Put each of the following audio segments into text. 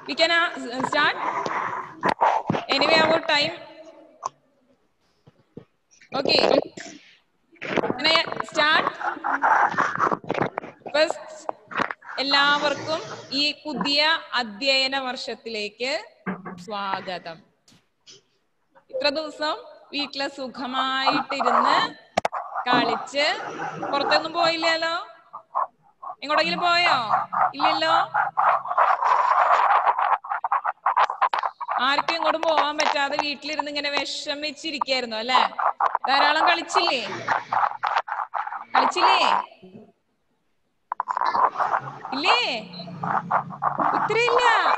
We can uh, start. Anyway, our time. Okay. Can I start? First, എല്ലാവർക്കും ഈ പുതിയ അധ്യയന വർഷത്തിലേക്ക് സ്വാഗതം ഇത്ര ദിവസം വീട്ടിലെ സുഖമായിട്ടിരുന്ന് കളിച്ച് പുറത്തൊന്നും പോയില്ലല്ലോ എങ്ങോട്ടെങ്കിലും പോയോ ഇല്ലല്ലോ ആർക്കും ഇങ്ങോട്ടും പോവാൻ പറ്റാതെ വീട്ടിലിരുന്ന് ഇങ്ങനെ വിഷമിച്ചിരിക്കായിരുന്നു അല്ലെ ധാരാളം കളിച്ചില്ലേ കളിച്ചില്ലേ ഇല്ലേ ഉത്തരയില്ല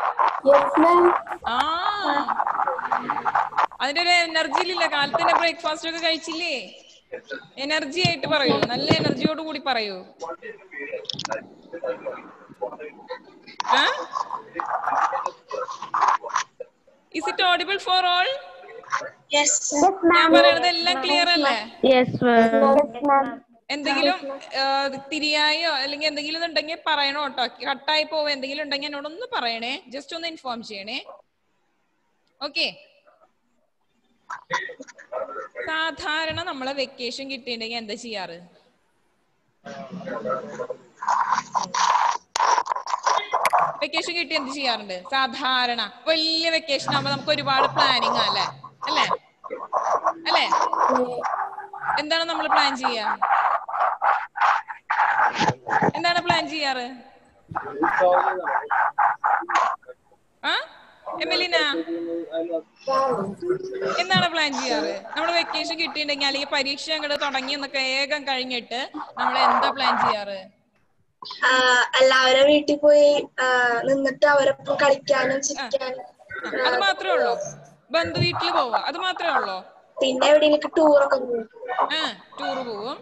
ആ അതിന്റെ ഒരു എനർജിയിലില്ല കാലത്ത് തന്നെ ബ്രേക്ക്ഫാസ്റ്റ് ഒക്കെ കഴിച്ചില്ലേ എനർജി ആയിട്ട് പറയൂ നല്ല എനർജിയോട് കൂടി പറയൂ is it audible for all ഞാൻ പറയുന്നത് എല്ലാം ക്ലിയർ അല്ലേ എന്തെങ്കിലും ആ, തിരിയായോ അല്ലെങ്കിൽ എന്തെങ്കിലും ഉണ്ടെങ്കിൽ പറയണോ കേട്ടോ കട്ടായി പോവോ എന്തെങ്കിലും ഉണ്ടെങ്കിൽ എന്നോടൊന്ന് പറയണേ ജസ്റ്റ് ഒന്ന് ഇൻഫോം ചെയ്യണേ ഓക്കെ സാധാരണ നമ്മളെ വെക്കേഷൻ കിട്ടിയിട്ടുണ്ടെങ്കിൽ എന്താ ചെയ്യാറ് വെക്കേഷൻ കിട്ടി എന്ത് ചെയ്യാറുണ്ട് സാധാരണ വലിയ വെക്കേഷൻ ആകുമ്പോ നമുക്ക് ഒരുപാട് പ്ലാനിങ് അല്ലേ അല്ലേ അല്ലേ എന്താണ് നമ്മൾ പ്ലാൻ ചെയ്യാ എന്താണ് പ്ലാൻ ചെയ്യാറ് ആ എമിലിന എന്താണ് പ്ലാൻ ചെയ്യാറ് നമ്മൾ വെക്കേഷൻ കിട്ടിയിട്ടുണ്ടെങ്കിൽ അല്ലെങ്കിൽ പരീക്ഷ അങ്ങോട്ട് തുടങ്ങി എന്നൊക്കെ വേഗം കഴിഞ്ഞിട്ട് നമ്മൾ എന്താ പ്ലാൻ ചെയ്യാറ് എല്ലാവരും വീട്ടിൽ പോയി ആ, നിന്നിട്ട് അവരൊപ്പം കളിക്കാനും ചിരിക്കാനും ആ, അത് മാത്രമേ ഉള്ളൂ ബന്ധു വീട്ടിൽ പോവാ അത് മാത്രമേ ഉള്ളൂ പിന്നെ എവിടെയെങ്കിലും ടൂറൊക്കെ പോകും ആ ടൂറ് പോവും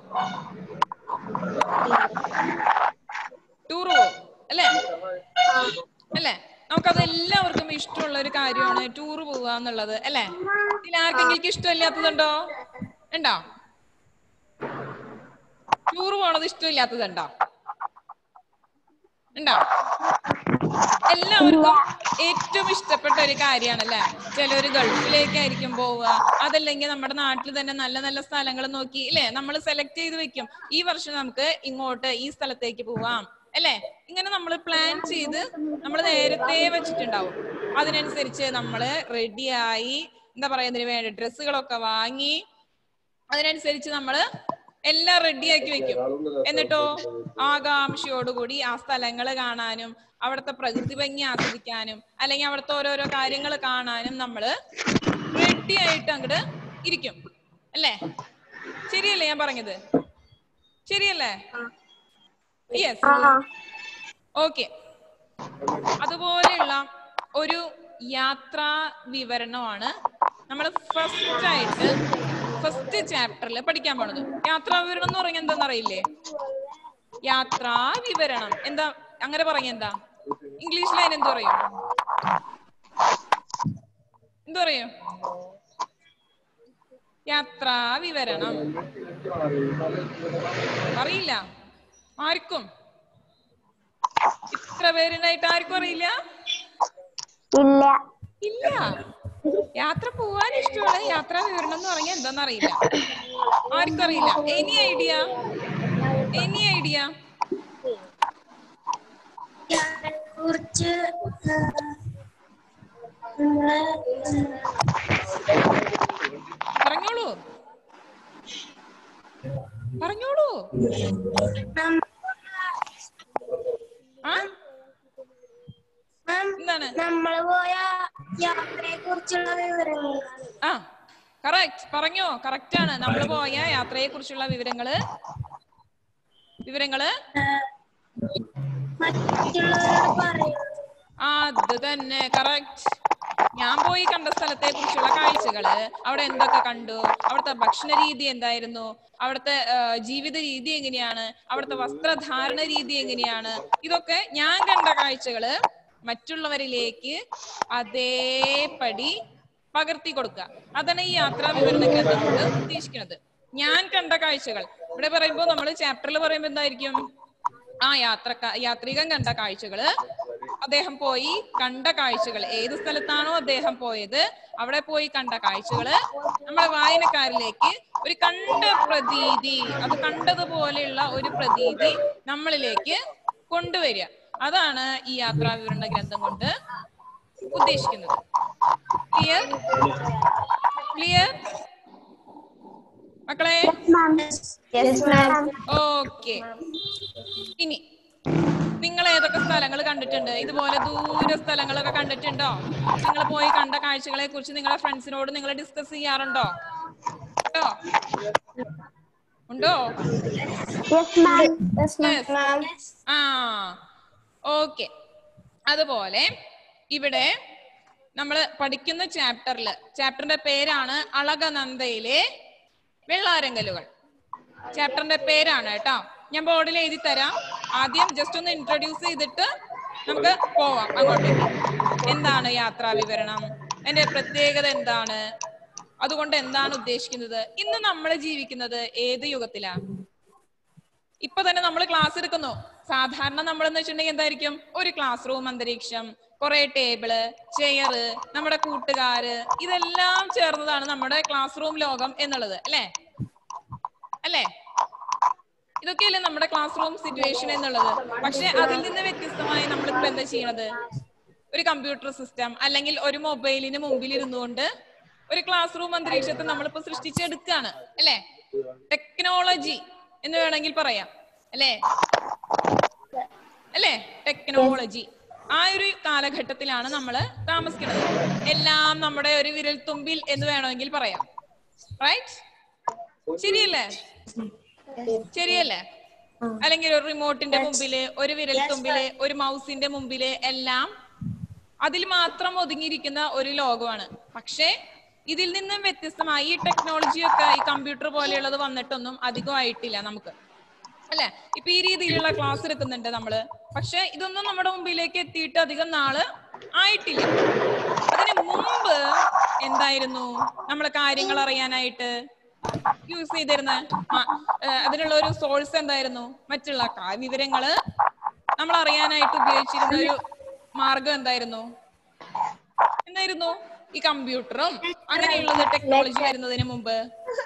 ടൂറ് പോവും അല്ലേ അല്ലേ നമുക്കത് എല്ലാവർക്കും ഇഷ്ടമുള്ള ഒരു കാര്യമാണ് ടൂറ് പോവുക എന്നുള്ളത് അല്ലേ ഇതിൽ ആർക്കെങ്കിലും ഇഷ്ടമില്ലാത്തതുണ്ടോ ഉണ്ടോ ടൂറ് പോണത് ഇഷ്ടമില്ലാത്തതുണ്ടോ ഉണ്ടോ എല്ലാവർക്കും ഏറ്റവും ഇഷ്ടപ്പെട്ട ഒരു കാര്യമാണല്ലേ ചിലര് ഗൾഫിലേക്കായിരിക്കും പോവുക അതല്ലെങ്കിൽ നമ്മുടെ നാട്ടിൽ തന്നെ നല്ല നല്ല സ്ഥലങ്ങൾ നോക്കി ഇല്ലേ നമ്മൾ സെലക്ട് ചെയ്ത് വെക്കും ഈ വർഷം നമുക്ക് ഇങ്ങോട്ട് ഈ സ്ഥലത്തേക്ക് പോവാം അല്ലേ ഇങ്ങനെ നമ്മൾ പ്ലാൻ ചെയ്ത് നമ്മൾ നേരത്തെ വെച്ചിട്ടുണ്ടാവും അതിനനുസരിച്ച് നമ്മൾ റെഡിയായി എന്താ പറയാ ഇതിന് വേണ്ട ഡ്രസ്സുകളൊക്കെ വാങ്ങി അതിനനുസരിച്ച് നമ്മള് എല്ലാം റെഡിയാക്കി വെക്കും എന്നിട്ടോ ആകാംക്ഷയോടുകൂടി ആ സ്ഥലങ്ങൾ കാണാനും അവിടുത്തെ പ്രകൃതി ഭംഗി ആസ്വദിക്കാനും അല്ലെങ്കിൽ അവിടുത്തെ ഓരോരോ കാര്യങ്ങൾ കാണാനും നമ്മള് റെഡി ആയിട്ട് അങ്ങോട്ട് ഇരിക്കും അല്ലേ ശരിയല്ലേ ഞാൻ പറഞ്ഞത് ശരിയല്ലേ യെസ് ഓക്കെ അതുപോലെയുള്ള ഒരു യാത്രാ വിവരണമാണ് നമ്മൾ ഫസ്റ്റ് ആയിട്ട് ഫസ്റ്റ് ചാപ്റ്ററിൽ പഠിക്കാൻ പോണത് യാത്രാ വിവരണം എന്ന് പറഞ്ഞാൽ എന്താന്ന് അറിയില്ലേ യാത്രാ വിവരണം എന്താ അങ്ങനെ പറഞ്ഞ എന്താ ഇംഗ്ലീഷിൽ അതിന് എന്ത് പറയും എന്ത് പറയും യാത്രാ വിവരണം അറിയില്ല ആർക്കും ഇത്ര പേരുണ്ടായിട്ട് ആർക്കും അറിയില്ല ഇല്ല ഇല്ല യാത്ര പോവാൻ ഇഷ്ടമുള്ള യാത്രാ വിവരണം എന്ന് പറഞ്ഞാൽ എന്താന്ന് അറിയില്ല ആർക്കും അറിയില്ല എനി ഐഡിയ എനി ഐഡിയ കുറിച്ച് പറഞ്ഞോളൂ പറഞ്ഞോളൂ ആ എന്താണ് നമ്മൾ പോയ യാത്രയെ കുറിച്ചുള്ള വിവരങ്ങൾ ആ കറക്റ്റ് പറഞ്ഞോ കറക്റ്റ് ആണ് നമ്മൾ പോയ യാത്രയെ കുറിച്ചുള്ള വിവരങ്ങള് വിവരങ്ങള് മറ്റുള്ളവരോട് പറയും അത് തന്നെ കറക്റ്റ് ഞാൻ പോയി കണ്ട സ്ഥലത്തെ കുറിച്ചുള്ള കാഴ്ചകള് അവിടെ എന്തൊക്കെ കണ്ടു അവിടുത്തെ ഭക്ഷണ രീതി എന്തായിരുന്നു അവിടുത്തെ ആ, ജീവിത രീതി എങ്ങനെയാണ് അവിടുത്തെ വസ്ത്രധാരണ രീതി എങ്ങനെയാണ് ഇതൊക്കെ ഞാൻ കണ്ട കാഴ്ചകള് മറ്റുള്ളവരിലേക്ക് അതേപടി പകർത്തി കൊടുക്കുക അതാണ് ഈ യാത്രാ വിവരണ ഗ്രന്ഥം കൊണ്ട് ഉദ്ദേശിക്കുന്നത് ഞാൻ കണ്ട കാഴ്ചകൾ ഇവിടെ പറയുമ്പോൾ നമ്മൾ ചാപ്റ്ററിൽ പറയുമ്പോൾ എന്തായിരിക്കും ആ യാത്രക്കാ യാത്രികൻ കണ്ട കാഴ്ചകള് അദ്ദേഹം പോയി കണ്ട കാഴ്ചകൾ ഏത് സ്ഥലത്താണോ അദ്ദേഹം പോയത് അവിടെ പോയി കണ്ട കാഴ്ചകള് നമ്മുടെ വായനക്കാരിലേക്ക് ഒരു കണ്ട പ്രതീതി അത് കണ്ടതുപോലെയുള്ള ഒരു പ്രതീതി നമ്മളിലേക്ക് കൊണ്ടുവരിക അതാണ് ഈ യാത്രാ വിവരണ ഗ്രന്ഥം കൊണ്ട് ഉദ്ദേശിക്കുന്നത് ക്ലിയർ ക്ലിയർ മക്കളെ യെസ് മാം ഓക്കെ ഇനി നിങ്ങൾ ഏതൊക്കെ സ്ഥലങ്ങൾ കണ്ടിട്ടുണ്ട് ഇതുപോലെ ദൂര സ്ഥലങ്ങളൊക്കെ കണ്ടിട്ടുണ്ടോ നിങ്ങൾ പോയി കണ്ട കാഴ്ചകളെ കുറിച്ച് നിങ്ങളെ ഫ്രണ്ട്സിനോട് നിങ്ങൾ ഡിസ്കസ് ചെയ്യാറുണ്ടോ ഉണ്ടോ ഉണ്ടോ യെസ് മാം Yes. ആ ഓക്കെ അതുപോലെ ഇവിടെ നമ്മൾ പഠിക്കുന്ന ചാപ്റ്ററിൽ ചാപ്റ്ററിന്റെ പേരാണ് അളകനന്ദയിലെ വെള്ളാരങ്കലുകൾ ചാപ്റ്ററിന്റെ പേരാണ് കേട്ടോ ഞാൻ ബോർഡിൽ എഴുതി തരാം ആദ്യം ജസ്റ്റ് ഒന്ന് ഇൻട്രൊഡ്യൂസ് ചെയ്തിട്ട് നമുക്ക് പോവാം അങ്ങോട്ടേക്ക് എന്താണ് യാത്രാ വിവരണം അതിന്റെ പ്രത്യേകത എന്താണ് അതുകൊണ്ട് എന്താണ് ഉദ്ദേശിക്കുന്നത് ഇന്ന് നമ്മൾ ജീവിക്കുന്നത് ഏത് യുഗത്തിലാ ഇപ്പൊ തന്നെ നമ്മൾ ക്ലാസ് എടുക്കുന്നു സാധാരണ നമ്മൾ എന്ന് വെച്ചിട്ടുണ്ടെങ്കിൽ എന്തായിരിക്കും ഒരു ക്ലാസ് റൂം അന്തരീക്ഷം കുറെ ടേബിള് ചെയറ് നമ്മുടെ കൂട്ടുകാര് ഇതെല്ലാം ചേർന്നതാണ് നമ്മുടെ ക്ലാസ് റൂം ലോകം എന്നുള്ളത് അല്ലേ അല്ലേ ഇതൊക്കെയല്ലേ നമ്മുടെ ക്ലാസ് റൂം സിറ്റുവേഷൻ എന്നുള്ളത് പക്ഷെ അതിൽ നിന്ന് വ്യത്യസ്തമായി നമ്മളിപ്പോ എന്താ ചെയ്യണത് ഒരു കമ്പ്യൂട്ടർ സിസ്റ്റം അല്ലെങ്കിൽ ഒരു മൊബൈലിന് മുമ്പിൽ ഇരുന്നുകൊണ്ട് ഒരു ക്ലാസ് റൂം അന്തരീക്ഷത്തെ നമ്മളിപ്പോ സൃഷ്ടിച്ചെടുക്കുകയാണ് അല്ലേ ടെക്നോളജി എന്ന് വേണമെങ്കിൽ പറയാം അല്ലേ അല്ലേ ടെക്നോളജി ആ ഒരു കാലഘട്ടത്തിലാണ് നമ്മൾ താമസിക്കുന്നത് എല്ലാം നമ്മുടെ ഒരു വിരൽത്തുമ്പിൽ എന്ന് വേണമെങ്കിൽ പറയാം റൈറ്റ് ശരിയല്ലേ ശരിയല്ലേ അല്ലെങ്കിൽ ഒരു റിമോട്ടിന്റെ മുമ്പില് ഒരു വിരൽത്തുമ്പില് ഒരു മൗസിന്റെ മുമ്പില് എല്ലാം അതിൽ മാത്രം ഒതുങ്ങിയിരിക്കുന്ന ഒരു ലോകമാണ് പക്ഷേ ഇതിൽ നിന്നും വ്യത്യസ്തമായി ഈ ടെക്നോളജിയൊക്കെ ഈ കമ്പ്യൂട്ടർ പോലെയുള്ളത് വന്നിട്ടൊന്നും അധികമായിട്ടില്ല നമുക്ക് അല്ലെ ഇപ്പൊ ഈ രീതിയിലുള്ള ക്ലാസ് എടുക്കുന്നുണ്ട് നമ്മള് പക്ഷെ ഇതൊന്നും നമ്മുടെ മുമ്പിലേക്ക് എത്തിയിട്ട് അധികം നാള് ആയിട്ടില്ല അതിന് മുമ്പ് എന്തായിരുന്നു നമ്മളെ കാര്യങ്ങൾ അറിയാനായിട്ട് യൂസ് ചെയ്തിരുന്ന ആ, ഏ, അതിനുള്ള ഒരു സോഴ്സ് എന്തായിരുന്നു മറ്റുള്ള കാ- വിവരങ്ങള് നമ്മൾ അറിയാനായിട്ട് ഉപയോഗിച്ചിരുന്ന ഒരു മാർഗം എന്തായിരുന്നു എന്തായിരുന്നു ഈ കമ്പ്യൂട്ടറും അങ്ങനെയുള്ളത് ടെക്നോളജി വരുന്നതിന് മുമ്പ്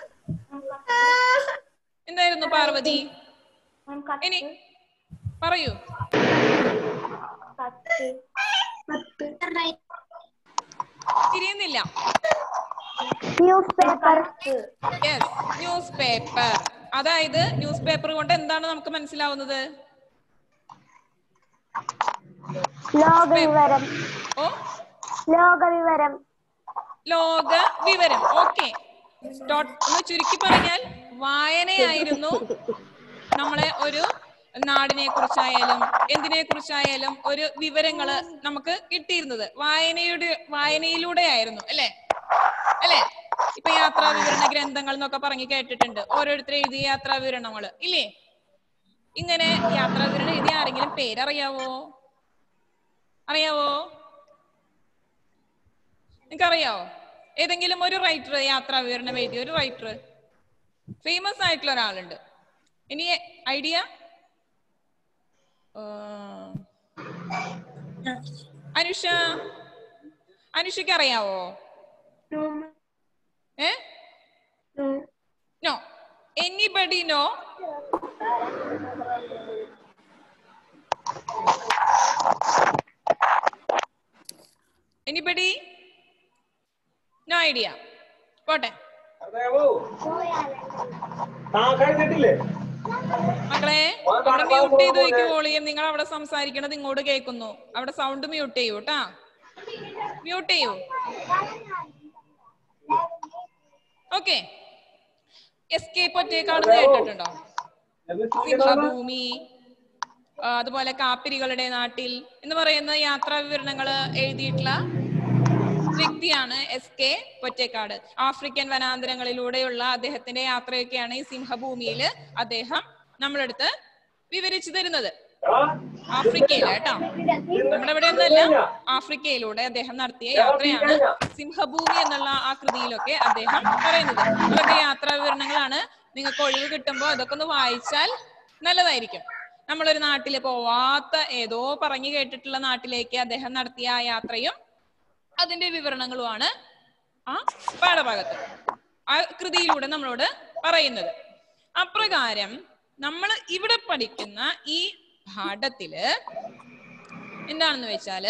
എന്തായിരുന്നു പാർവതി ഇനി പറയൂ തിരിയുന്നില്ല newspaper yes newspaper അതായത് ന്യൂസ് പേപ്പർ കൊണ്ട് എന്താണ് നമുക്ക് മനസ്സിലാവുന്നത് ലോക വിവരം ഓ ലോക വിവരം ലോക വിവരം ഓക്കെ ഒന്ന് ചുരുക്കി പറഞ്ഞാൽ വായനയായിരുന്നു നമ്മളെ ഒരു നാടിനെ കുറിച്ചായാലും എന്തിനെ കുറിച്ചായാലും ഒരു വിവരങ്ങള് നമുക്ക് കിട്ടിയിരുന്നത് വായനയുടെ വായനയിലൂടെ ആയിരുന്നു അല്ലെ അല്ലെ ഇപ്പൊ യാത്രാ വിവരണ ഗ്രന്ഥങ്ങൾ എന്നൊക്കെ പറഞ്ഞു കേട്ടിട്ടുണ്ട് ഓരോരുത്തർ എഴുതിയ യാത്രാ വിവരണങ്ങള് ഇല്ലേ ഇങ്ങനെ യാത്രാ വിവരണം എഴുതിയ ആരെങ്കിലും പേരറിയാവോ അറിയാവോ നിങ്ങൾക്കറിയാവോ ഏതെങ്കിലും ഒരു റൈറ്റർ യാത്രാ വിവരണം എഴുതിയ ഒരു റൈറ്റർ ഫേമസ് ആയിട്ടുള്ള ഒരാളുണ്ട് ഇനി ഐഡിയ അനുഷ അനുഷയ്ക്ക് അറിയാവോ ഏ no anybody no anybody no idea പോട്ടെ അറിയാവോ ആ കഴിഞ്ഞിട്ടില്ലേ മക്കളെ അവിടെ മ്യൂട്ട് ചെയ്ത് വെക്കൂ വോളിയം നിങ്ങൾ അവിടെ സംസാരിക്കണത് ഇങ്ങോട്ട് കേൾക്കുന്നു അവിടെ സൗണ്ട് മ്യൂട്ട് ചെയ്യൂ കേട്ടാ മ്യൂട്ട് ചെയ്യൂ ഓക്കെ എസ്കേപ്പ് ഒറ്റേക്കാണെന്ന് കേട്ടിട്ടുണ്ടോ സിംഹഭൂമി ആ, അതുപോലെ കാപ്പിരികളുടെ നാട്ടിൽ എന്ന് പറയുന്ന യാത്രാ വിവരണങ്ങൾ എഴുതിയിട്ടുള്ള വ്യക്തിയാണ് എസ് കെ പൊറ്റേക്കാട് ആഫ്രിക്കൻ വനാന്തരങ്ങളിലൂടെയുള്ള അദ്ദേഹത്തിന്റെ യാത്രയൊക്കെയാണ് ഈ സിംഹഭൂമിയിൽ അദ്ദേഹം നമ്മളെടുത്ത് വിവരിച്ചു തരുന്നത് ആഫ്രിക്കയില കേട്ടോ നമ്മുടെ ഇവിടെ ഒന്നല്ല ആഫ്രിക്കയിലൂടെ അദ്ദേഹം നടത്തിയ യാത്രയാണ് സിംഹഭൂമി എന്നുള്ള ആ കൃതിയിലൊക്കെ അദ്ദേഹം പറയുന്നത് അതൊക്കെ യാത്രാ വിവരണങ്ങളാണ് നിങ്ങൾക്ക് ഒഴിവ് കിട്ടുമ്പോൾ അതൊക്കെ ഒന്ന് വായിച്ചാൽ നല്ലതായിരിക്കും നമ്മളൊരു നാട്ടില് പോവാത്ത ഏതോ പറഞ്ഞു കേട്ടിട്ടുള്ള നാട്ടിലേക്ക് അദ്ദേഹം നടത്തിയ ആ യാത്രയും അതിന്റെ വിവരണങ്ങളുമാണ് ആ പാഠഭാഗത്ത് ആ കൃതിയിലൂടെ നമ്മളോട് പറയുന്നത് അപ്രകാരം നമ്മൾ ഇവിടെ പഠിക്കുന്ന ഈ പാഠത്തില് എന്താണെന്ന് വെച്ചാല്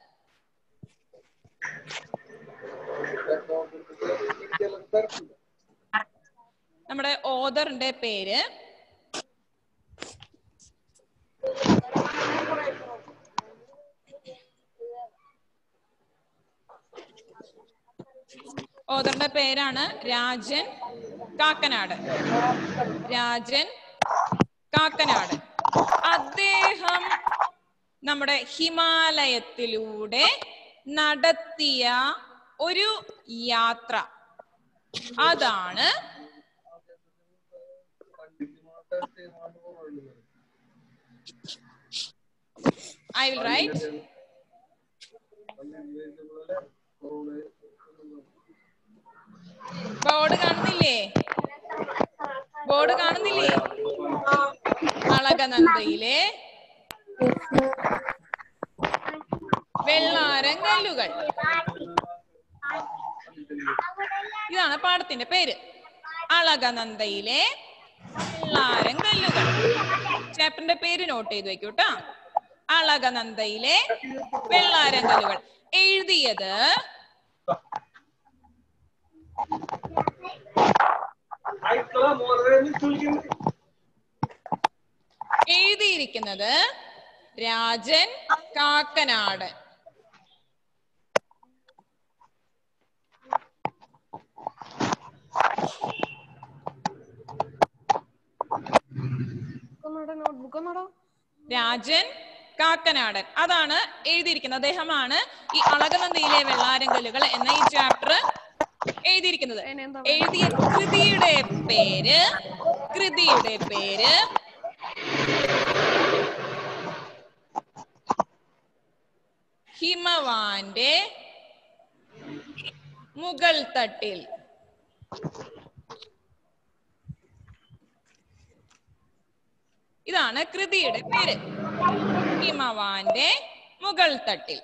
നമ്മുടെ ഓദറിന്റെ പേര് ഓദറിന്റെ പേരാണ് രാജൻ കാക്കനാട് രാജൻ കാക്കനാട് അദ്ദേഹം നമ്മുടെ ഹിമാലയത്തിലൂടെ നടത്തിയ ഒരു യാത്ര അതാണ് ഐ വിൽ റൈറ്റ് ബോർഡ് കാണുന്നില്ലേ ബോർഡ് കാണുന്നില്ലേ അളകനന്ദയിലെ വെള്ളാരങ്കല്ലുകൾ ഇതാണ് പാഠത്തിന്റെ പേര് അളകനന്ദയിലെ വെള്ളാരങ്കല്ലുകൾ ചാപ്റ്ററിന്റെ പേര് നോട്ട് ചെയ്ത് വെക്കൂ കേട്ടോ അളകനന്ദയിലെ വെള്ളാരങ്കല്ലുകൾ എഴുതിയത് ആയിട്ടുള്ള മോനെ ചോദിക്കുന്നത് എഴുതിയിരിക്കുന്നത് രാജൻ കാക്കനാട് രാജൻ കാക്കനാടൻ അതാണ് എഴുതിയിരിക്കുന്നത് അദ്ദേഹമാണ് ഈ അളകനന്ദിയിലെ വെള്ളാരങ്കല്ലുകൾ എന്ന ഈ ചാപ്റ്റർ എഴുതിയിരിക്കുന്നത് എഴുതിയ കൃതിയുടെ പേര് കൃതിയുടെ പേര് ഹിമവാന്റെ മുകൾ തട്ടിൽ ഇതാണ് കൃതിയുടെ പേര് ഹിമവാന്റെ മുകൾ തട്ടിൽ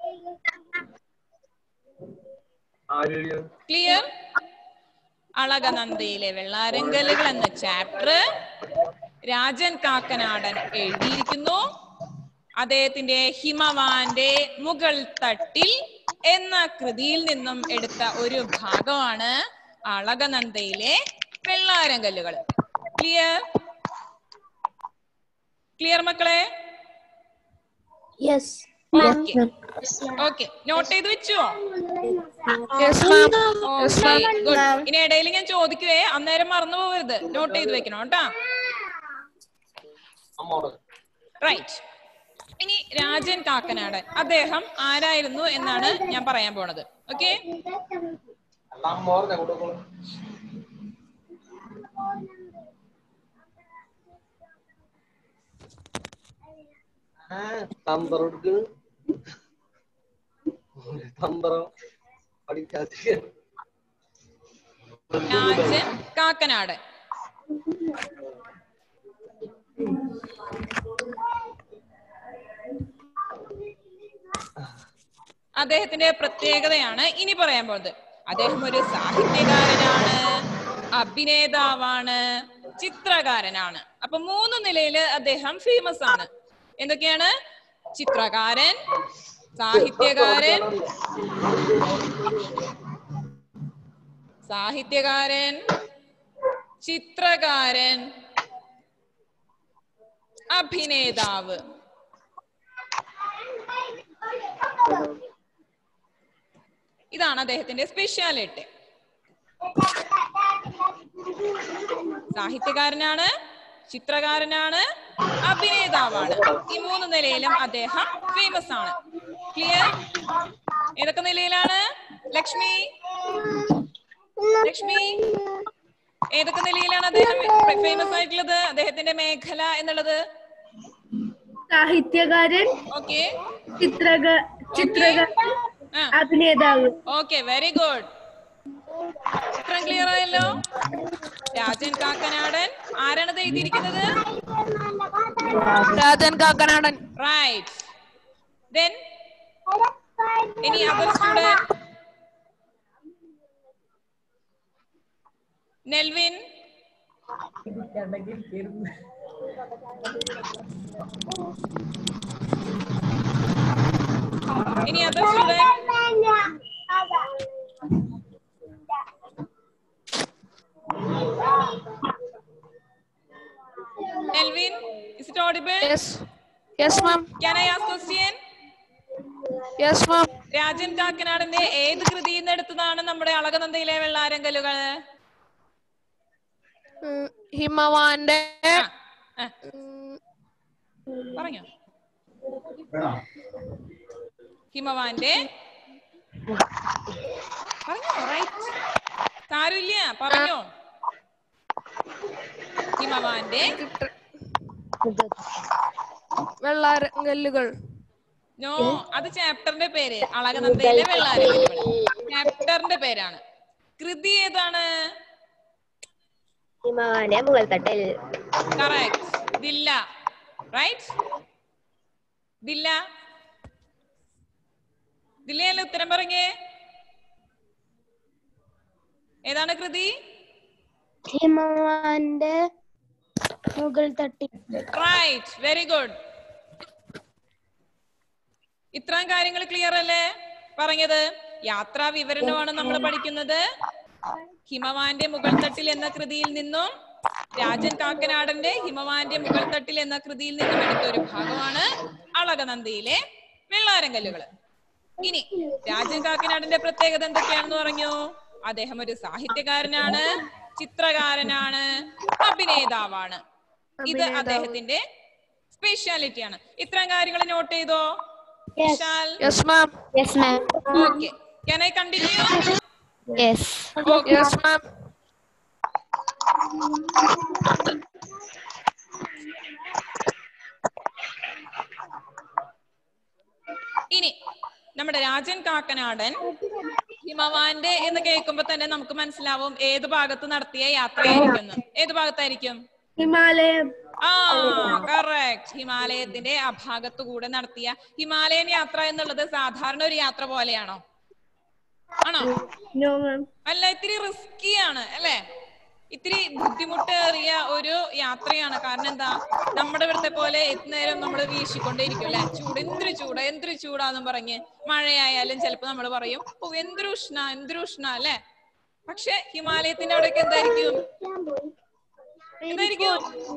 ആരെഴുതിയത് ക്ലിയർ അളകനന്ദയിലെ വെള്ളാരങ്കലുകൾ എന്ന ചാപ്റ്റർ രാജൻ കാക്കനാടൻ എഴുതിയിരിക്കുന്നു അദ്ദേഹത്തിന്റെ ഹിമവാന്റെ മുകൾ തട്ടിൽ എന്ന കൃതിയിൽ നിന്നും എടുത്ത ഒരു ഭാഗമാണ് അളകനന്ദയിലെ വെള്ളാരങ്കല്ലുകൾ ക്ലിയർ ക്ലിയർ മക്കളെ യെസ് ഓക്കെ ഓക്കെ നോട്ട് ചെയ്ത് വെച്ചോ ഗുഡ് ഇനി ഇടയിൽ ഞാൻ ചോദിക്കുവേ അന്നേരം മറന്നു പോകരുത് നോട്ട് ചെയ്ത് വെക്കണം കേട്ടാ അമ്മോട് റൈറ്റ് ഇനി രാജൻ കാക്കനാടൻ അദ്ദേഹം ആരായിരുന്നു എന്നാണ് ഞാൻ പറയാൻ പോണത് ഓക്കെ അല്ല അമ്മോർന്നെ കൊടുക്കണം ആ തന്ത്രം എടുക്കണ് തന്ത്രം പഠിക്കാത്ത രാജൻ കാക്കനാടൻ അദ്ദേഹത്തിന്റെ പ്രത്യേകതയാണ് ഇനി പറയാൻ പോകുന്നത് അദ്ദേഹം ഒരു സാഹിത്യകാരനാണ് അഭിനേതാവാണ് ചിത്രകാരനാണ് അപ്പൊ മൂന്ന് നിലയില് അദ്ദേഹം ഫേമസ് ആണ് എന്തൊക്കെയാണ് ചിത്രകാരൻ സാഹിത്യകാരൻ സാഹിത്യകാരൻ ചിത്രകാരൻ അഭിനേതാവ് ഇതാണ് അദ്ദേഹത്തിന്റെ സ്പെഷ്യാലിറ്റി സാഹിത്യകാരനാണ് ചിത്രകാരനാണ് അഭിനേതാവാണ് ഈ മൂന്ന് നിലയിലും അദ്ദേഹം ഫേമസ് ആണ് ക്ലിയർ ഏതൊക്കെ നിലയിലാണ് ലക്ഷ്മി ലക്ഷ്മി ഏതൊക്കെ നിലയിലാണ് അദ്ദേഹം ഫേമസ് ആയിട്ടുള്ളത് അദ്ദേഹത്തിന്റെ മേഖല എന്നുള്ളത് സാഹിത്യകാരൻ ഓക്കെ ചിത്രക ചിത്രകാരൻ ആ അഭിനേതാവ് ഓക്കെ വെരി ഗുഡ് ചിത്രം ക്ലിയർ ആയല്ലോ രാജൻ കാക്കനാടൻ ആരാണ് ഇത് എഴുതിയിരിക്കുന്നത് Rajan Kakkanadan right then any other student Nelvin any other student Nelvin, is it audible? Yes yes ma'am Can I ask question? Yes ma'am Rajan കാക്കനാടന്റെ ഏത് കൃതിയിൽ നിന്ന് എടുത്തതാണ് നമ്മുടെ അളകനന്ദയിലെ വെള്ളാരങ്കലുകൾ ഹിമവാന്റെ ആ, ആ, ഉം, പറഞ്ഞോ ഹിമവാന്റെ പറഞ്ഞോ റൈറ്റ് സാരമില്ല പറഞ്ഞോ ഹിമവാന്റെ വെള്ളാരങ്കല്ലുകൾ നോ അത് ചാപ്റ്ററിന്റെ പേര് അളകനന്ദയിലെ വെള്ളാരങ്കലുകൾ ചാപ്റ്ററിന്റെ പേരാണ് കൃതി ഏതാണ് ഹിമവാന്റെ മുകൾ തട്ടിൽ കറക്റ്റ് ദില്ല റൈറ്റ് ദില്ല ദില്ലയല്ലേ ഉത്തരം പറഞ്ഞേ ഏതാണ് കൃതി ഹിമവാന്റെ മുകൾ തട്ടിൽ റൈറ്റ് വെരി ഗുഡ് ഇത്രയും കാര്യങ്ങൾ ക്ലിയർ അല്ലേ പറഞ്ഞത് യാത്രാ വിവരണമാണ് നമ്മൾ പഠിക്കുന്നത് ഹിമവാന്റെ മുകൾ തട്ടിൽ എന്ന കൃതിയിൽ നിന്നും രാജൻ കാക്കനാടന്റെ ഹിമവാന്റെ മുകൾ തട്ടിൽ എന്ന കൃതിയിൽ നിന്നും എടുത്ത ഒരു ഭാഗമാണ് അളകനന്ദിയിലെ വെള്ളാരങ്കല്ലുകൾ ഇനി രാജൻ കാക്കനാടന്റെ പ്രത്യേകത എന്തൊക്കെയാണെന്ന് പറഞ്ഞു അദ്ദേഹം ഒരു സാഹിത്യകാരനാണ് ചിത്രകാരനാണ് അഭിനേതാവാണ് ഇത് അദ്ദേഹത്തിന്റെ സ്പെഷ്യാലിറ്റി ആണ് ഇത്രയും കാര്യങ്ങൾ നോട്ട് ചെയ്തോ Vishal yes ma'am yes ma'am okay can I continue yes yes ma'am ഇനി നമ്മുടെ രാജൻ കാക്കനാടൻ ഹിമവാന്റെ എന്ന് കേൾക്കുമ്പോ തന്നെ നമുക്ക് മനസ്സിലാവും ഏത് ഭാഗത്ത് നടത്തിയ യാത്രയായിരിക്കും എന്ന്. ഏത് ഭാഗത്തായിരിക്കും ഹിമാലയം ആ കറക്റ്റ് ഹിമാലയത്തിന്റെ ആ ഭാഗത്തു കൂടെ നടത്തിയ ഹിമാലയൻ യാത്ര എന്നുള്ളത് സാധാരണ ഒരു യാത്ര പോലെയാണോ ആണോ നോ മാം അല്ല ഇത്തിരി റിസ്കി ആണ് അല്ലേ ഇത്തിരി ബുദ്ധിമുട്ടേറിയ ഒരു യാത്രയാണ് കാരണം എന്താ നമ്മുടെ ഇവിടുത്തെ പോലെ നേരം നമ്മൾ വീശിക്കൊണ്ടേയിരിക്കും അല്ലെ ചൂട് എന്തൊരു ചൂട് എന്തൊരു ചൂടാന്നും പറഞ്ഞ് മഴയായാലും ചിലപ്പോ നമ്മൾ പറയും ഓ എന്തൊരു ഉഷ്ണ എന്തൊരു ഉഷ്ണ അല്ലെ പക്ഷെ ഹിമാലയത്തിന്റെ അവിടെയൊക്കെ എന്തായിരിക്കും എന്തായിരിക്കും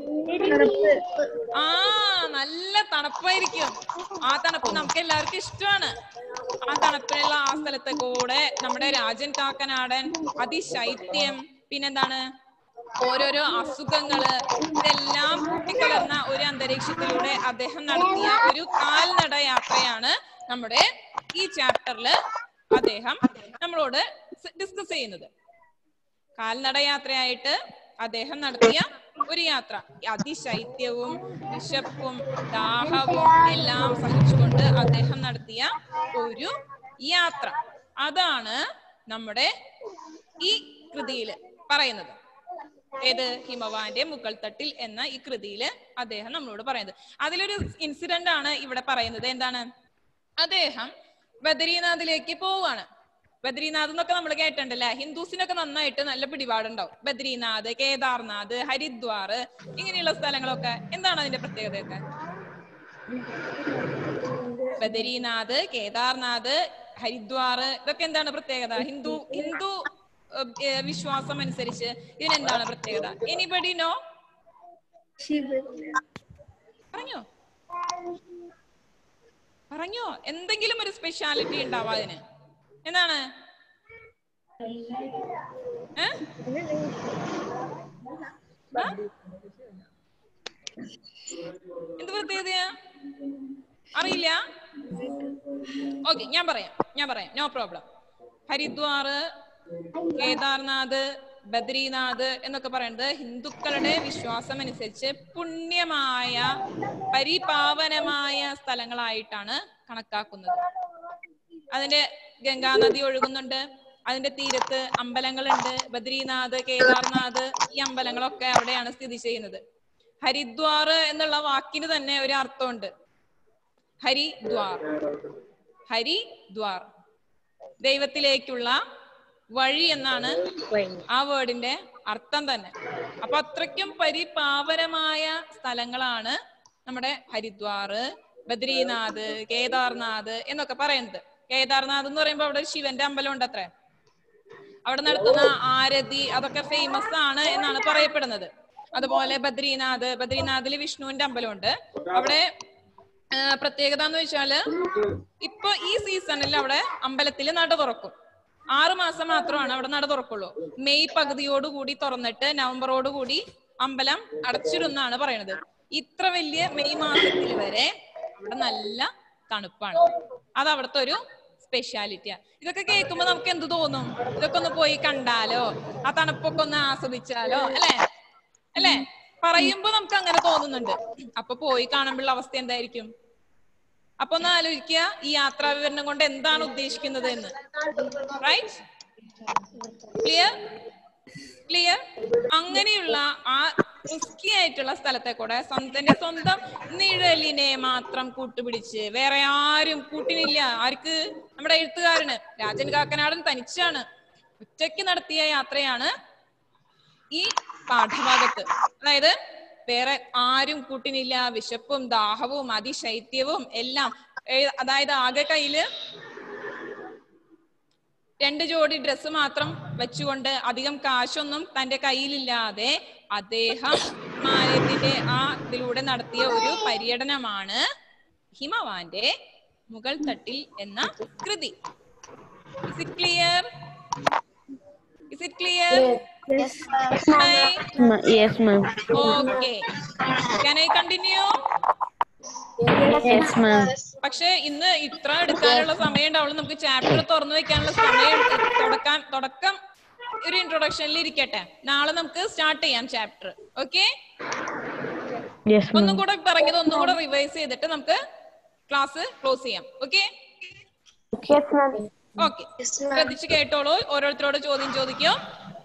ആ നല്ല തണുപ്പായിരിക്കും ആ തണുപ്പ് നമുക്ക് എല്ലാവർക്കും ഇഷ്ടമാണ് ആ തണുപ്പിനുള്ള ആ സ്ഥലത്തെ കൂടെ നമ്മുടെ രാജൻ കാക്കനാടൻ അതിശൈത്യം പിന്നെന്താണ് ഓരോരോ അസുഖങ്ങള് ഇതെല്ലാം കൂട്ടിക്കലർന്ന ഒരു അന്തരീക്ഷത്തിലൂടെ അദ്ദേഹം നടത്തിയ ഒരു കാൽനട യാത്രയാണ് നമ്മുടെ ഈ ചാപ്റ്ററിൽ അദ്ദേഹം നമ്മളോട് ഡിസ്കസ് ചെയ്യുന്നത് കാൽനട യാത്രയായിട്ട് അദ്ദേഹം നടത്തിയ ഒരു യാത്ര അതിശൈത്യവും വിശപ്പും ദാഹവും എല്ലാം സഹിച്ചുകൊണ്ട് അദ്ദേഹം നടത്തിയ ഒരു യാത്ര അതാണ് നമ്മുടെ ഈ കൃതിയില് പറയുന്നത് ഏത് ഹിമവാന്റെ മുകൾ തട്ടിൽ എന്ന ഈ കൃതിയില് അദ്ദേഹം നമ്മളോട് പറയുന്നത് അതിലൊരു ഇൻസിഡന്റ് ആണ് ഇവിടെ പറയുന്നത് എന്താണ് അദ്ദേഹം ബദ്രീനാഥിലേക്ക് പോവാണ് ബദ്രീനാഥ് എന്നൊക്കെ നമ്മൾ കേട്ടിട്ടുണ്ടല്ലേ ഹിന്ദുസിനൊക്കെ നന്നായിട്ട് നല്ല പിടിപാടുണ്ടാവും ബദ്രീനാഥ് കേദാർനാഥ് ഹരിദ്വാർ ഇങ്ങനെയുള്ള സ്ഥലങ്ങളൊക്കെ എന്താണ് അതിന്റെ പ്രത്യേകതയൊക്കെ ബദരീനാഥ് കേദാർനാഥ് ഹരിദ്വാർ ഇതൊക്കെ എന്താണ് പ്രത്യേകത ഹിന്ദു ഹിന്ദു ഏഹ്, ഏഹ്, വിശ്വാസം അനുസരിച്ച് ഇതിനെന്താണ് പ്രത്യേകത എനിബഡി നോ ശിവൻ പറഞ്ഞോ പറഞ്ഞോ എന്തെങ്കിലും ഒരു സ്പെഷ്യാലിറ്റി ഉണ്ടാവും അതിന് എന്താണ് ഏ? ആ? എന്ത് പ്രത്യേകതയാ അറിയില്ല ഓക്കെ ഞാൻ പറയാം ഞാൻ പറയാം നോ പ്രോബ്ലം ഹരിദ്വാർ കേദാർനാഥ് ബദ്രീനാഥ് എന്നൊക്കെ പറയുന്നത് ഹിന്ദുക്കളുടെ വിശ്വാസം അനുസരിച്ച് പുണ്യമായ പരിപാവനമായ സ്ഥലങ്ങളായിട്ടാണ് കണക്കാക്കുന്നത് അതിന്റെ ഗംഗാനദി ഒഴുകുന്നുണ്ട് അതിന്റെ തീരത്ത് അമ്പലങ്ങളുണ്ട് ബദ്രീനാഥ് കേദാർനാഥ് ഈ അമ്പലങ്ങളൊക്കെ അവിടെയാണ് സ്ഥിതി ചെയ്യുന്നത് ഹരിദ്വാർ എന്നുള്ള വാക്കിന് തന്നെ ഒരു അർത്ഥമുണ്ട് ഹരിദ്വാർ ഹരിദ്വാർ ദൈവത്തിലേക്കുള്ള വഴി എന്നാണ് ആ വേർഡിന്റെ അർത്ഥം തന്നെ അപ്പൊ അത്രയ്ക്കും പരിപാവനമായ സ്ഥലങ്ങളാണ് നമ്മുടെ ഹരിദ്വാർ ബദ്രീനാഥ് കേദാർനാഥ് എന്നൊക്കെ പറയുന്നത് കേദാർനാഥ് എന്ന് പറയുമ്പോൾ അവിടെ ഒരു ശിവന്റെ അമ്പലം ഉണ്ട് അത്രേ അവിടെ നടത്തുന്ന ആരതി അതൊക്കെ ഫേമസ് ആണ് എന്നാണ് പറയപ്പെടുന്നത് അതുപോലെ ബദ്രീനാഥ് ബദ്രീനാഥിൽ വിഷ്ണുവിന്റെ അമ്പലമുണ്ട് അവിടെ ആ, പ്രത്യേകത എന്ന് വെച്ചാല് ഇപ്പൊ ഈ സീസണിൽ അവിടെ അമ്പലത്തിൽ നട തുറക്കും ആറ് മാസം മാത്രമാണ് അവിടെ നട തുറക്കുള്ളൂ മെയ് പകുതിയോടുകൂടി തുറന്നിട്ട് നവംബറോടുകൂടി അമ്പലം അടച്ചിടുന്നാണ് പറയണത് ഇത്ര വലിയ മെയ് മാസത്തിൽ വരെ അവിടെ നല്ല തണുപ്പാണ് അത് അവിടുത്തെ ഒരു സ്പെഷ്യാലിറ്റിയാ ഇതൊക്കെ കേൾക്കുമ്പോ നമുക്ക് എന്ത് തോന്നും ഇതൊക്കെ ഒന്ന് പോയി കണ്ടാലോ ആ തണുപ്പൊക്കെ ഒന്ന് ആസ്വദിച്ചാലോ അല്ലെ അല്ലെ പറയുമ്പോ നമുക്ക് അങ്ങനെ തോന്നുന്നുണ്ട് അപ്പൊ പോയി കാണുമ്പോഴുള്ള അവസ്ഥ എന്തായിരിക്കും അപ്പൊ ഒന്ന് ആലോചിക്കുക ഈ യാത്രാ വിവരണം കൊണ്ട് എന്താണ് ഉദ്ദേശിക്കുന്നത് എന്ന് റൈറ്റ് ക്ലിയർ ക്ലിയർ അങ്ങനെയുള്ള ആ റിസ്കി ആയിട്ടുള്ള സ്ഥലത്തെ കൂടെ സ്വന്തന്റെ സ്വന്തം നിഴലിനെ മാത്രം കൂട്ടുപിടിച്ച് വേറെ ആരും കൂട്ടിനില്ല ആർക്ക് നമ്മുടെ എഴുത്തുകാരന് രാജൻ കാക്കനാടൻ തനിച്ചാണ് ഒറ്റയ്ക്ക് നടത്തിയ യാത്രയാണ് ഈ പാഠഭാഗത്ത് അതായത് വേറെ ആരും കൂട്ടിനില്ല വിശപ്പും ദാഹവും അതിശൈത്യവും എല്ലാം ഏ- അതായത് ആകെ കയ്യില് രണ്ട് ജോഡി ഡ്രസ്സ് മാത്രം വെച്ചുകൊണ്ട് അധികം കാശൊന്നും തന്റെ കയ്യിലില്ലാതെ അദ്ദേഹം ഹിമാലയത്തിന്റെ ആ ഇതിലൂടെ നടത്തിയ ഒരു പര്യടനമാണ് ഹിമവാന്റെ മുകൾ തട്ടിൽ എന്ന കൃതി is it clear is it clear Yes, ma'am. Okay can i continue Yes, ma'am. പക്ഷെ ഇന്ന് ഇത്ര എടുക്കാനുള്ള സമയം ഉണ്ടാവുള്ളൂ നമുക്ക് ചാപ്റ്റർ തുറന്നു വെക്കാനുള്ള സമയം തുടക്കാൻ തുടക്കം ഒരു ഇൻട്രൊഡക്ഷനിൽ ഇരിക്കട്ടെ നാളെ നമുക്ക് സ്റ്റാർട്ട് ചെയ്യാം ചാപ്റ്റർ ഓക്കെ Yes, ഒന്നും ma'am. കൂടെ പറഞ്ഞത് ഒന്നും കൂടെ റിവൈസ് ചെയ്തിട്ട് നമുക്ക് ക്ലാസ് ക്ലോസ് ചെയ്യാം ഓക്കെ Yes, ma'am. ഓക്കെ ശ്രദ്ധിച്ച് കേട്ടോളൂ ഓരോരുത്തരോട് ചോദ്യം ചോദിക്കോ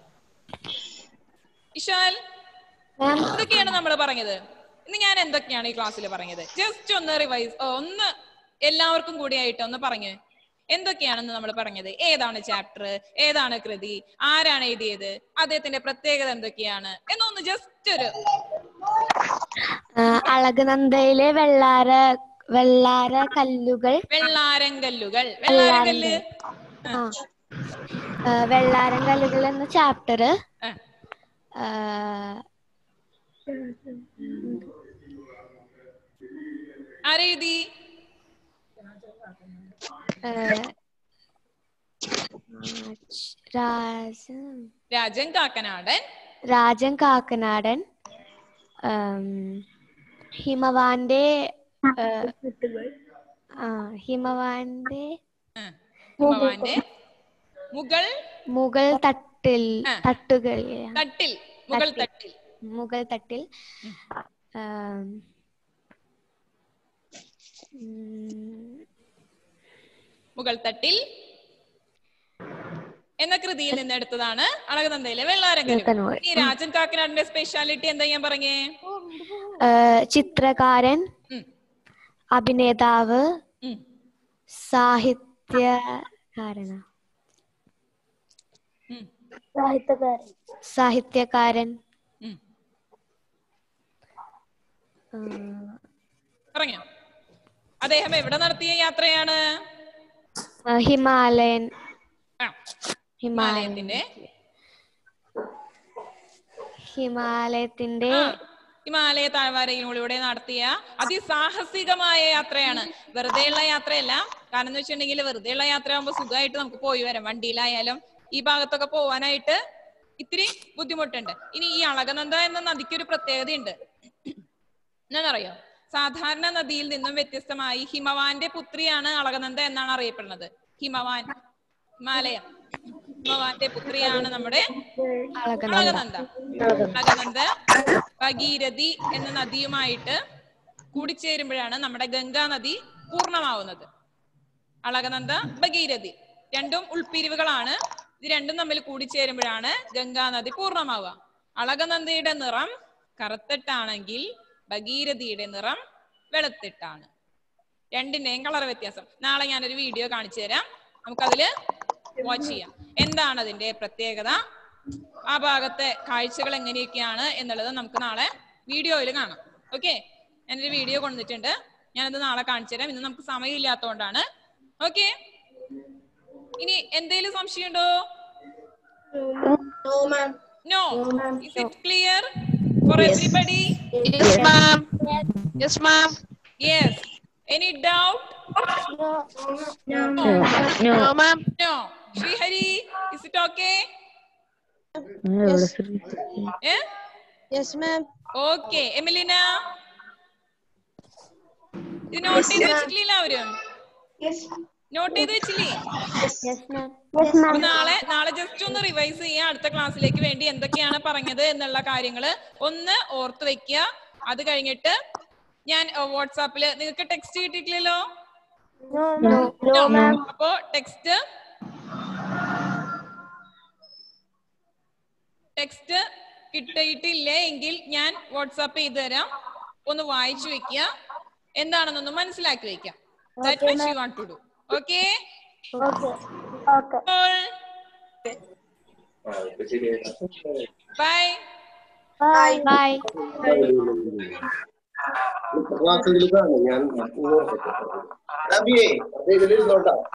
ഇഷാൽ എന്തൊക്കെയാണ് നമ്മൾ പറഞ്ഞത് ഇന്ന് ഞാൻ എന്തൊക്കെയാണ് ഈ ക്ലാസ്സിൽ പറഞ്ഞത് ജസ്റ്റ് ഒന്ന് റിവൈസ് ഒന്ന് എല്ലാവർക്കും കൂടിയായിട്ട് ഒന്ന് പറഞ്ഞു എന്തൊക്കെയാണെന്ന് നമ്മൾ പറഞ്ഞത് ഏതാണ് ചാപ്റ്റർ ഏതാണ് കൃതി ആരാണ് എഴുതിയത് അദ്ദേഹത്തിന്റെ പ്രത്യേകത എന്തൊക്കെയാണ് എന്നൊന്ന് ജസ്റ്റ് ഒരു ആ, അളകനന്ദയിലെ വെള്ളാര വെള്ളാര കല്ലുകൾ വെള്ളാരങ്കല്ലുകൾ വെള്ളാരങ്കല്ല് ആ ആ, വെള്ളാരം കല്ലുകൾ എന്ന ചാപ്റ്റർ ആ, ആരെഴുതി രാജൻ രാജൻ കാക്കനാടൻ രാജൻ കാക്കനാടൻ ആം, ഹിമവാന്റെ ആ, ആ ഹിമവാന്റെ ആ, ഹിമവാന്റെ മുകൾ മുകൾ തട്ടിൽ ആ. തട്ടുകൾ തട്ടിൽ മുകൾ തട്ടിൽ മുകൾ തട്ടിൽ ആം, ഉം, മുകൾ തട്ടിൽ എന്ന കൃതിയിൽ നിന്ന് എടുത്തതാണ് അളകനന്ദയിലെ വെള്ളാരങ്കല്ലുകൾ വെള്ളാരങ്കല്ലുകൾ. ഈ രാജൻ കാക്കനാടിന്റെ സ്പെഷ്യാലിറ്റി എന്താ ഞാൻ പറഞ്ഞേ ആ, ചിത്രകാരൻ ഉം, അഭിനേതാവ് ഉം, സാഹിത്യകാരന ഉം, സാഹിത്യകാരൻ ഉം. ആ, പറഞ്ഞോ അദ്ദേഹം എവിടെ നടത്തിയ യാത്രയാണ് ആ, ഹിമാലയൻ ആ, ഹിമാലയത്തിന്റെ ഹിമാലയത്തിന്റെ ആ, ഹിമാലയ താഴ്വാരയിലൂടെ നടത്തിയ അതിസാഹസികമായ യാത്രയാണ് വെറുതെയുള്ള യാത്രയല്ല കാരണം എന്ന് വെച്ചിട്ടുണ്ടെങ്കിൽ വെറുതെയുള്ള യാത്രയാകുമ്പോൾ സുഖമായിട്ട് നമുക്ക് പോയി വരാം വണ്ടിയിലായാലും ഈ ഭാഗത്തൊക്കെ പോവാനായിട്ട് ഇത്തിരി ബുദ്ധിമുട്ടുണ്ട് ഇനി ഈ അളകനന്ദ എന്ന നദിക്ക് ഒരു പ്രത്യേകതയുണ്ട് എന്താണെന്നറിയോ സാധാരണ നദിയിൽ നിന്നും വ്യത്യസ്തമായി ഹിമവാന്റെ പുത്രിയാണ് അളകനന്ദ എന്നാണ് അറിയപ്പെടുന്നത് ഹിമവാൻ ഹിമാലയം ഹിമവാന്റെ പുത്രിയാണ് നമ്മുടെ അളകനന്ദ അളകനന്ദ അളകനന്ദ ഭഗീരഥി എന്ന നദിയുമായിട്ട് കൂടിച്ചേരുമ്പോഴാണ് നമ്മുടെ ഗംഗാ നദി പൂർണ്ണമാവുന്നത് അളകനന്ദ ഭഗീരഥി രണ്ടും ഉൾപ്പിരിവുകളാണ് ഇത് രണ്ടും തമ്മിൽ കൂടിച്ചേരുമ്പോഴാണ് ഗംഗാ നദി പൂർണ്ണമാവുക അളകനന്ദയുടെ നിറം കറുത്തിട്ടാണെങ്കിൽ ഭഗീരഥിയുടെ നിറം വെളുത്തിട്ടാണ് രണ്ടിന്റെയും കളർ വ്യത്യാസം നാളെ ഞാനൊരു വീഡിയോ കാണിച്ചു തരാം നമുക്കതില് വാച്ച് ചെയ്യാം എന്താണ് അതിന്റെ പ്രത്യേകത ആ ഭാഗത്തെ കാഴ്ചകൾ എങ്ങനെയൊക്കെയാണ് എന്നുള്ളത് നമുക്ക് നാളെ വീഡിയോയിൽ കാണാം ഓക്കെ ഞാനൊരു വീഡിയോ കൊണ്ടുവന്നിട്ടുണ്ട് ഞാനത് നാളെ കാണിച്ചു തരാം ഇന്ന് നമുക്ക് സമയമില്ലാത്തതുകൊണ്ടാണ് ഓക്കെ ഇനി എന്തേലും സംശയമുണ്ടോ No, ma'am. No is it clear for everybody Yes, ma'am. Yes, ma'am. Yes any doubt No. No, ma'am. No Sreehari is it okay Yes, ma'am. Okay Emilina ഇത് നോട്ട് ചെയ്ത് വെച്ചിട്ടില്ല എല്ലാവരും Yes. നോട്ട് ചെയ്ത് വെച്ചില്ലേ യെസ് മാം അപ്പൊ നാളെ നാളെ ജസ്റ്റ് ഒന്ന് റിവൈസ് ചെയ്യാം അടുത്ത ക്ലാസ്സിലേക്ക് വേണ്ടി എന്തൊക്കെയാണ് പറഞ്ഞത് എന്നുള്ള കാര്യങ്ങള് ഒന്ന് ഓർത്ത് വെക്കുക അത് കഴിഞ്ഞിട്ട് ഞാൻ വാട്സാപ്പില് നിങ്ങൾക്ക് ടെക്സ്റ്റ് കിട്ടിയിട്ടില്ലല്ലോ No. അപ്പോ ടെക്സ്റ്റ് ടെക്സ്റ്റ് കിട്ടിയിട്ടില്ല എങ്കിൽ ഞാൻ വാട്സാപ്പ് ചെയ്തു തരാം ഒന്ന് വായിച്ചു വെക്കുക എന്താണെന്നൊന്ന് മനസ്സിലാക്കി വെക്കാം that much you want to do okay bye Bye. Bye ക്ലാസ്സിൽ ഞാൻ ഇതിലിരുന്നോട്ടാ